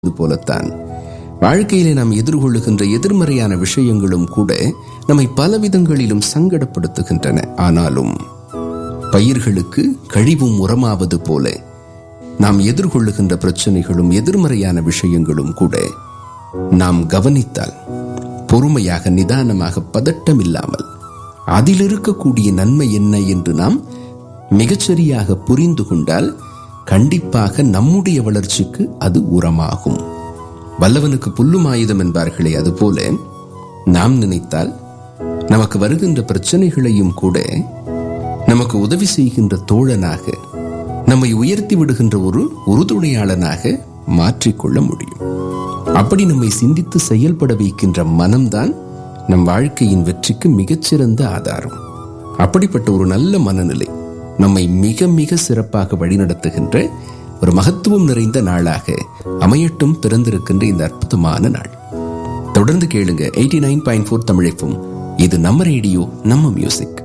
இது போலத்தான் வாழ்க்கையிலே நாம் எதிர்கொள்ளுகின்ற எதிர்மறையான விஷயங்களும் கூட நம்மை பல விதங்களிலும் சங்கடப்படுத்துகின்றன ஆனாலும் பயிர்களுக்கு கழிவும் உரமாவது போல நாம் எதிர்கொள்ளுகின்ற பிரச்சனைகளும் எதிர்மறையான விஷயங்களும் கூட நாம் கவனித்தால் பொறுமையாக நிதானமாக பதட்டம் இல்லாமல் அதில் இருக்கக்கூடிய நன்மை என்ன என்று நாம் மிகச்சரியாக புரிந்து கொண்டால் கண்டிப்பாக நம்முடைய வளர்ச்சிக்கு அது உரமாகும் வல்லவனுக்கு புல்லும் ஆயுதம் என்பார்களே அதுபோல நாம் நினைத்தால் நமக்கு வருகின்ற பிரச்சனைகளையும் கூட நமக்கு உதவி செய்கின்ற தோழனாக நம்மை உயர்த்தி விடுகின்ற ஒரு உறுதுணையாளனாக மாற்றிக்கொள்ள முடியும் அப்படி நம்மை சிந்தித்து செயல்பட வைக்கின்ற மனம்தான் நம் வாழ்க்கையின் வெற்றிக்கு மிகச்சிறந்த ஆதாரம் அப்படிப்பட்ட ஒரு நல்ல மனநிலை நம்மை மிக மிக சிறப்பாக வழிநடத்துகின்ற ஒரு மகத்துவம் நிறைந்த நாளாக அமையட்டும் பிறந்திருக்கின்ற இந்த அற்புதமான நாள் தொடர்ந்து கேளுங்க எயிட்டி நைன் பாயிண்ட் ஃபோர் தமிழைப்பும் இது நம்ம ரேடியோ நம்ம மியூசிக்